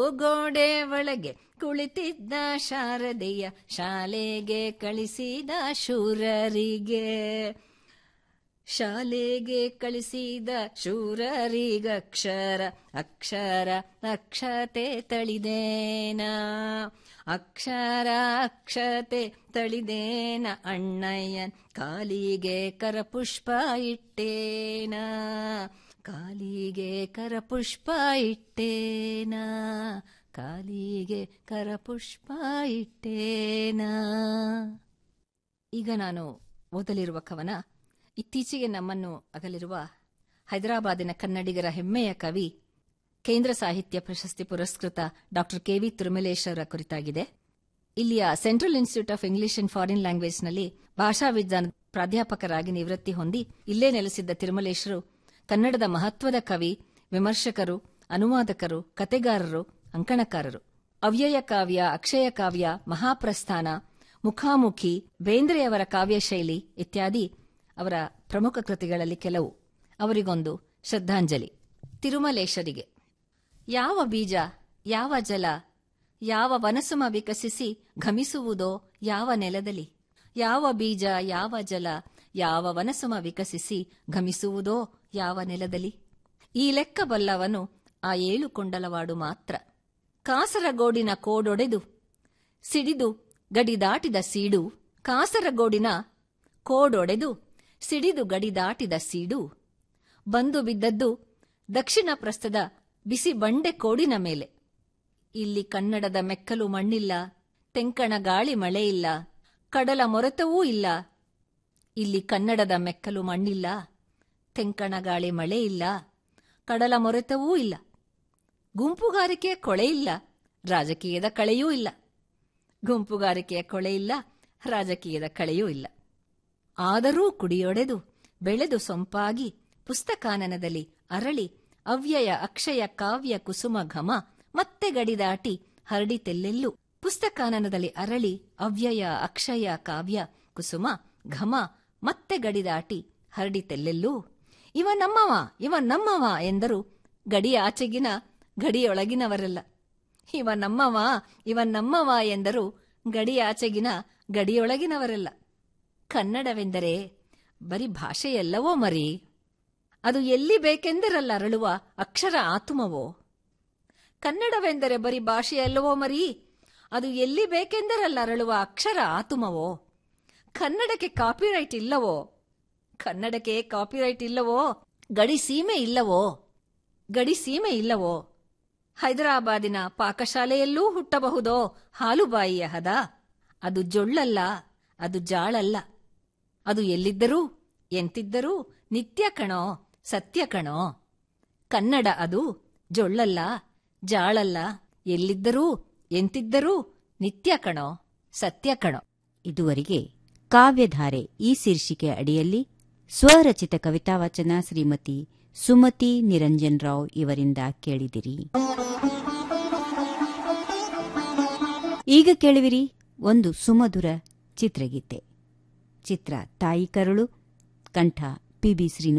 ಗೋಡೆ ಒಳಗೆ ಕುಳಿತಿದ್ದ ಶಾರದೆಯ ಶಾಲೆಗೆ ಕಳಿಸಿದ ಶೂರರಿಗೆ ಶಾಲೆಗೆ ಕಳಿಸಿದ ಶೂರರಿಗಕ್ಷರ ಅಕ್ಷರ ಅಕ್ಷತೆ ತಳಿದೇನ ಅಕ್ಷರ ಅಕ್ಷತೆ ತಳಿದೇನ ಅಣ್ಣಯ್ಯನ್ ಕಾಲಿಗೆ ಕರಪುಷ್ಪ ಇಟ್ಟೇನ ಕಾಲಿಗೆ ಕರಪುಷ್ಪ ಇಟ್ಟೇನ ಕಾಲಿಗೆ ಕರಪುಷ್ಪ ಇಟ್ಟೇನ ಈಗ ನಾನು ಓದಲಿರುವ ಕವನ ಇತ್ತೀಚೆಗೆ ನಮ್ಮನ್ನು ಅಗಲಿರುವ ಹೈದರಾಬಾದಿನ ಕನ್ನಡಿಗರ ಹೆಮ್ಮೆಯ ಕವಿ ಕೇಂದ್ರ ಸಾಹಿತ್ಯ ಪ್ರಶಸ್ತಿ ಪುರಸ್ಕೃತ ಡಾ ಕೆವಿ ತಿರುಮಲೇಶ್ ಅವರ ಕುರಿತಾಗಿದೆ ಇಲ್ಲಿಯ central institute of English and foreign ಲ್ಯಾಂಗ್ವೇಜ್ನಲ್ಲಿ ಭಾಷಾ ವಿಜ್ಞಾನ ಪ್ರಾಧ್ಯಾಪಕರಾಗಿ ನಿವೃತ್ತಿ ಹೊಂದಿ ಇಲ್ಲೇ ನೆಲೆಸಿದ್ದ ತಿರುಮಲೇಶರು ಕನ್ನಡದ ಮಹತ್ವದ ಕವಿ ವಿಮರ್ಶಕರು ಅನುವಾದಕರು ಕತೆಗಾರರು ಅಂಕಣಕಾರರು ಅವ್ಯಯ ಕಾವ್ಯ ಅಕ್ಷಯ ಕಾವ್ಯ ಮಹಾಪ್ರಸ್ಥಾನ ಮುಖಾಮುಖಿ ಬೇಂದ್ರೆಯವರ ಕಾವ್ಯಶೈಲಿ ಇತ್ಯಾದಿ ಅವರ ಪ್ರಮುಖ ಕೃತಿಗಳಲ್ಲಿ ಕೆಲವು ಅವರಿಗೊಂದು ಶ್ರದ್ಧಾಂಜಲಿ ತಿರುಮಲೇಶರಿಗೆ ಯಾವ ಬೀಜ ಯಾವ ಜಲ ಯಾವ ವನಸುಮ ವಿಕಸಿಸಿ ಘಮಿಸುವುದೋ ಯಾವ ನೆಲದಲ್ಲಿ ಯಾವ ಬೀಜ ಯಾವ ಜಲ ಯಾವ ವನಸುಮ ವಿಕಸಿಸಿ ಘಮಿಸುವುದೋ ಯಾವ ನೆಲದಲ್ಲಿ ಈ ಲೆಕ್ಕ ಬಲ್ಲವನು ಆ ಏಳು ಕೊಂಡಲವಾಡು ಮಾತ್ರ ಕಾಸರಗೋಡಿನ ಕೋಡೊಡೆದು ಸಿಡಿದು ಗಡಿ ದಾಟಿದ ಸೀಡು ಕಾಸರಗೋಡಿನ ಕೋಡೊಡೆದು ಸಿಡಿದು ಗಡಿ ದಾಟಿದ ಸೀಡು ಬಂದು ಬಿದ್ದದ್ದು ದಕ್ಷಿಣ ಪ್ರಸ್ಥದ ಬಿಸಿ ಬಂಡೆ ಕೋಡಿನ ಮೇಲೆ ಇಲ್ಲಿ ಕನ್ನಡದ ಮೆಕ್ಕಲು ಮಣ್ಣಿಲ್ಲ ತೆಂಕಣ ಗಾಳಿ ಮಳೆಯಿಲ್ಲ ಕಡಲ ಮೊರೆತವೂ ಇಲ್ಲ ಇಲ್ಲಿ ಕನ್ನಡದ ಮೆಕ್ಕಲು ಮಣ್ಣಿಲ್ಲ ತೆಂಕಣ ಗಾಳಿ ಮಳೆ ಇಲ್ಲ ಕಡಲ ಮೊರೆತವೂ ಇಲ್ಲ ಗುಂಪುಗಾರಿಕೆಯ ಕೊಳೆ ಇಲ್ಲ ರಾಜಕೀಯದ ಕಳೆಯೂ ಇಲ್ಲ ಗುಂಪುಗಾರಿಕೆಯ ಕೊಳೆ ಇಲ್ಲ ರಾಜಕೀಯದ ಕಳೆಯೂ ಇಲ್ಲ ಆದರೂ ಕುಡಿಯೊಡೆದು ಬೆಳೆದು ಸೊಂಪಾಗಿ ಪುಸ್ತಕಾನನದಲ್ಲಿ ಅರಳಿ ಅವ್ಯಯ ಅಕ್ಷಯ ಕಾವ್ಯ ಕುಸುಮ ಘಮ ಮತ್ತೆ ಗಡಿದಾಟಿ ಹರಡಿತೆಲ್ಲೆಲ್ಲೂ ಪುಸ್ತಕಾನನದಲ್ಲಿ ಅರಳಿ ಅವ್ಯಯ ಅಕ್ಷಯ ಕಾವ್ಯ ಕುಸುಮ ಘಮ ಮತ್ತೆ ಗಡಿದಾಟಿ ಹರಡಿತೆಲ್ಲೆಲ್ಲೂ ಇವ ನಮ್ಮವ ಇವ ನಮ್ಮವ ಎಂದರು ಗಡಿಯ ಆಚೆಗಿನ ಗಡಿಯೊಳಗಿನವರೆಲ್ಲ ಇವ ನಮ್ಮವ ಇವ ನಮ್ಮವ ಎಂದರು ಗಡಿಯಾಚೆಗಿನ ಗಡಿಯೊಳಗಿನವರೆಲ್ಲ ಕನ್ನಡವೆಂದರೆ ಬರೀ ಭಾಷೆಯಲ್ಲವೋ ಮರಿ ಅದು ಎಲ್ಲಿ ಬೇಕೆಂದಿರಲ್ಲ ಅರಳುವ ಅಕ್ಷರ ಆತುಮವೋ ಕನ್ನಡವೆಂದರೆ ಬರೀ ಭಾಷೆಯಲ್ಲವೋ ಮರಿ ಅದು ಎಲ್ಲಿ ಬೇಕೆಂದರಲ್ಲ ಅರಳುವ ಅಕ್ಷರ ಆತುಮವೋ ಕನ್ನಡಕ್ಕೆ ಕಾಪಿರೈಟ್ ಇಲ್ಲವೋ ಕನ್ನಡಕ್ಕೆ ಕಾಪಿರೈಟ್ ಇಲ್ಲವೋ ಗಡಿ ಸೀಮೆ ಇಲ್ಲವೋ ಗಡಿ ಸೀಮೆ ಇಲ್ಲವೋ ಹೈದರಾಬಾದಿನ ಪಾಕಶಾಲೆಯಲ್ಲೂ ಹುಟ್ಟಬಹುದೋ ಹಾಲುಬಾಯಿಯ ಹದ ಅದು ಜೊಳ್ಳಲ್ಲ ಅದು ಜಾಳಲ್ಲ ಅದು ಎಲ್ಲಿದ್ದರೂ ಎಂತಿದ್ದರೂ ನಿತ್ಯ ಕಣೋ ಸತ್ಯ ಕಣೋ ಕನ್ನಡ ಅದು ಜೊಳ್ಳಲ್ಲ ಜಾಳಲ್ಲ ಎಲ್ಲಿದ್ದರೂ ಎಂತಿದ್ದರೂ ನಿತ್ಯ ಕಣೋ ಸತ್ಯ ಕಣೋ ಇದುವರೆಗೆ ಕಾವ್ಯಧಾರೆ ಈ ಶೀರ್ಷಿಕೆ ಅಡಿಯಲ್ಲಿ ಸ್ವರಚಿತ ಕವಿತಾವಾಚನ ಶ್ರೀಮತಿ ಸುಮತಿ ನಿರಂಜನ್ ರಾವ್ ಇವರಿಂದ ಕೇಳಿದಿರಿ ಈಗ ಕೇಳುವಿರಿ ಒಂದು ಸುಮಧುರ ಚಿತ್ರಗೀತೆ ಚಿತ್ರ ತಾಯಿ ಕರುಳು ಕಂಠ ಪಿಬಿ ಶ್ರೀನಿವಾಸ